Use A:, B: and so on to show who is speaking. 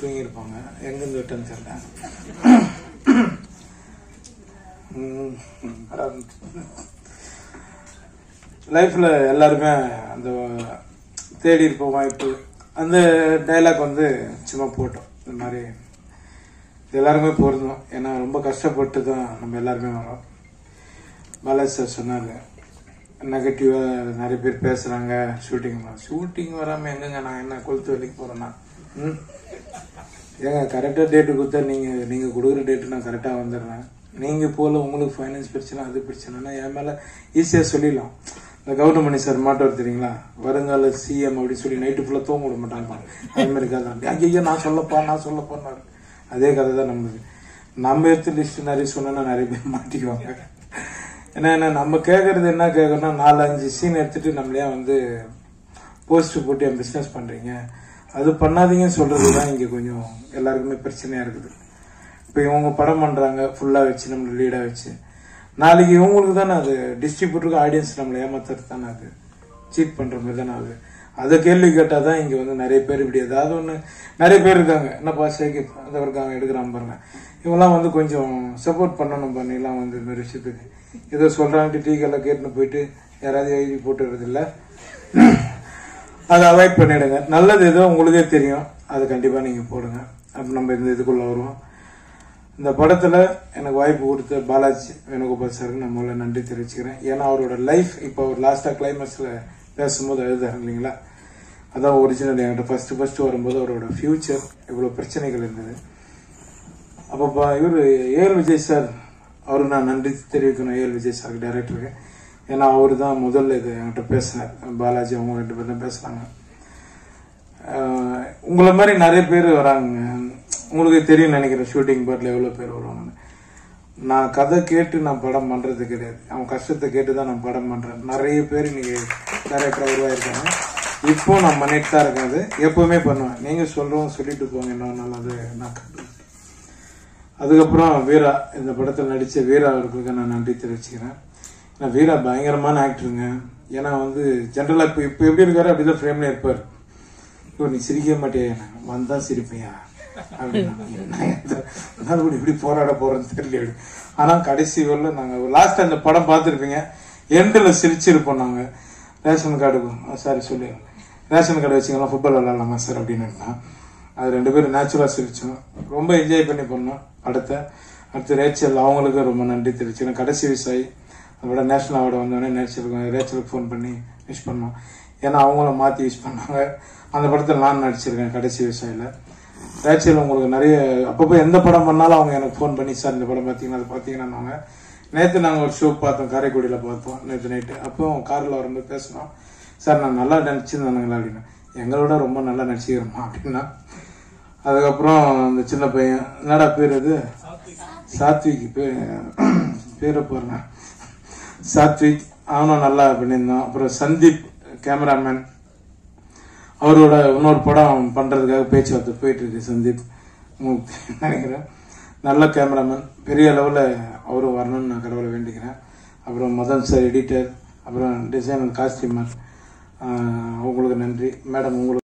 A: தூங்கியிருப்பாங்க எங்கேருந்து விட்டேன்னு தெரியல லைஃப்பில் எல்லாருமே அந்த தேடி இருப்ப வாய்ப்பு அந்த டைலாக் வந்து சும்மா போட்டோம் இந்த மாதிரி இது எல்லாருமே பொருந்தோம் ஏன்னா ரொம்ப கஷ்டப்பட்டு தான் நம்ம எல்லாருமே வரோம் பாலாஜி சார் சொன்னார் நெகட்டிவாக நிறைய பேர் பேசுகிறாங்க ஷூட்டிங் ஷூட்டிங் வராமல் எங்கங்க நான் என்ன கொளுத்து வேலைக்கு போகிறேன்னா ம் ஏங்க கரெக்டாக டேட்டு கொடுத்தா நீங்கள் நீங்கள் கொடுக்குற டேட்டு நான் கரெக்டாக வந்துடுறேன் நீங்கள் போல உங்களுக்கு ஃபைனான்ஸ் பிரச்சனை அது பிரச்சனைனா என் மேலே ஈஸியாக சொல்லிடலாம் இந்த கவுண்டமணி சார் மாட்டவர் தெரியுங்களா வருங்கால சிஎம் அப்படின்னு சொல்லி நைட்டு ஃபுல்லாக தூங்க விட மாட்டாங்க அது மாதிரி கதை ஐயோ நான் சொல்லப்பா நான் சொல்லப்பான்னாரு அதே கதை தான் நம்மளுக்கு நம்ம எடுத்து லிஸ்ட் நிறைய சொன்னோன்னா நிறைய பேர் மாட்டிக்குவாங்க ஏன்னா என்ன நம்ம கேட்கறது என்ன கேட்கணும்னா நாலு அஞ்சு சீன் எடுத்துட்டு நம்மளையா வந்து போஸ்ட் போட்டு என் பிஸ்னஸ் பண்றீங்க அது பண்ணாதீங்கன்னு சொல்றது தான் இங்க கொஞ்சம் எல்லாருக்குமே பிரச்சனையா இருக்குது இப்போ இவங்க படம் பண்றாங்க ஃபுல்லா வச்சு நம்மளை லீடா வச்சு நாளைக்கு இவங்களுக்கு தானே அது டிஸ்ட்ரிபியூட்டருக்கு ஆடியன்ஸ் நம்மளை ஏமாத்துறது தானே அது சீட் பண்ற மாதிரி தானே அது அதை கேள்வி கேட்டால் தான் இங்கே வந்து நிறைய பேர் இப்படி ஏதாவது ஒன்று நிறைய பேர் இருக்காங்க என்னப்பா சேகி அதை இருக்காங்க எடுக்கிறான் பாருங்க இவங்கெல்லாம் வந்து கொஞ்சம் சப்போர்ட் பண்ணணும் பண்ணிலாம் வந்து இந்த மாதிரி விஷயத்துக்கு ஏதோ சொல்கிறான்ட்டு டீ கல்ல கேட்டுன்னு போயிட்டு யாராவது எழுதி போட்டுறது இல்லை அதை அவாய்ட் பண்ணிடுங்க நல்லது ஏதோ உங்களுக்கே தெரியும் அது கண்டிப்பாக நீங்கள் போடுங்க அப்போ நம்ம இந்த இதுக்குள்ளே வருவோம் இந்த படத்தில் எனக்கு வாய்ப்பு கொடுத்த பாலாஜி வேணுகோபால் சாருக்கு நான் முதல்ல நன்றி தெரிவிச்சுக்கிறேன் ஏன்னா அவரோட லைஃப் இப்போ அவர் லாஸ்ட்டாக கிளைமேக்ஸில் பேசும்போது எழுதாரு இல்லைங்களா அதான் ஒரிஜினல் என்கிட்ட ஃபர்ஸ்ட் ஃபர்ஸ்ட் வரும்போது அவரோட ஃபியூச்சர் இவ்வளோ பிரச்சனைகள் இருந்தது அப்போ இவர் ஏஎல் விஜய் சார் அவருக்கு நான் நன்றி தெரிவிக்கணும் ஏஎல் விஜய் சார் டைரக்டருக்கு ஏன்னா அவர் தான் முதல்ல இது என்கிட்ட பேசினார் பாலாஜி அவங்க ரெண்டு பேரும் தான் பேசுனாங்க ஆஹ் உங்களை மாதிரி நிறைய பேர் வராங்க உங்களுக்கு தெரியும் நினைக்கிறேன் ஷூட்டிங் பார்ட்டில் எவ்வளோ பேர் வருவாங்கன்னு நான் கதை கேட்டு நான் படம் பண்றது கிடையாது அவன் கஷ்டத்தை கேட்டு தான் நான் படம் பண்றேன் நிறைய பேர் இன்னைக்கு டேரக்டர் உருவாயிருக்காங்க இப்போ நான் பண்ணிட்டு தான் இருக்கேன் அது எப்பவுமே பண்ணுவேன் நீங்க சொல்றோம் சொல்லிட்டு போங்க என்ன நல்லது நான் கட்டுவேன் அதுக்கப்புறம் வீரா இந்த படத்தில் நடித்த வீரா அவர்களுக்கு நான் நன்றி தெரிவிச்சுக்கிறேன் ஏன்னா வீரா பயங்கரமான ஆக்டருங்க ஏன்னா வந்து ஜென்ரலாக இப்போ இப்போ எப்படி இருக்காரு அப்படிதான் ஃப்ரேம்ல இருப்பார் இப்போ நீ சிரிக்க மாட்டியா வந்தா சிரிப்பையா அப்படின்னா நான் எந்த- நான் கூட இப்படி போராட போறேன்னு தெரியல ஆனா கடைசி வரல நாங்க லாஸ்ட் அந்த படம் பார்த்துருப்பீங்க எண்டில் சிரிச்சிருப்போம் நாங்க ரேஷன் கார்டுக்கு சாரி சொல்லி ரேஷன் கார்டு வச்சுக்கலாம் ஃபுட்பால் விளாடலாமா சார் அப்படின்னு இருந்தான். அது ரெண்டு பேரும் நேச்சுரலா சிரிச்சோம் ரொம்ப என்ஜாய் பண்ணி பண்ணோம் அடுத்த அடுத்து ரேச்சல் அவங்களுக்கு ரொம்ப நன்றி தெரிவிச்சுக்கிறேன் கடைசி விசாய் அதோட நேஷனல் அவார்டு வந்தோடனே நேச்சலுக்கு ரேச்சலுக்கு ஃபோன் பண்ணி விஷ் பண்ணோம் ஏன்னா அவங்கள மாற்றி விஷ் பண்ணாங்க அந்த படத்தில் நான் நடிச்சிருக்கேன் கடைசி விவசாயில ரேச்சல் உங்களுக்கு நிறைய அப்பப்போ எந்த படம் பண்ணாலும் அவங்க எனக்கு ஃபோன் பண்ணி சார் இந்த படம் பார்த்தீங்கன்னா அது பார்த்தீங்கன்னா நேற்று நாங்கள் ஒரு ஷோ பார்த்தோம் காரைக்குடியில் பார்த்தோம் நேற்று நைட்டு அப்போ காரில் வரும்போது பேசினோம் சார் நான் நல்லா நடிச்சிருந்தானுங்களா அப்படின்னா எங்களோட ரொம்ப நல்லா நடிச்சுக்கிறோமா அப்படின்னா அதுக்கப்புறம் அந்த சின்ன பையன் என்னடா பேர் இது சாத்விக் பேர் பேரை பாருங்க சாத்விக் அவனும் நல்லா பண்ணியிருந்தான் அப்புறம் சந்தீப் கேமராமேன் அவரோட இன்னொரு படம் பண்றதுக்காக பேச்சுவார்த்தை போயிட்டு இருக்கு சந்தீப் உங்களுக்கு நினைக்கிறேன் நல்ல கேமராமேன் பெரிய லெவலில் அவரும் வரணும்னு நான் கடவுளை வேண்டிக்கிறேன் அப்புறம் மதன் சார் எடிட்டர் அப்புறம் டிசைனர் காஸ்டியூமர் அவங்களுக்கு நன்றி மேடம் உங்களுக்கு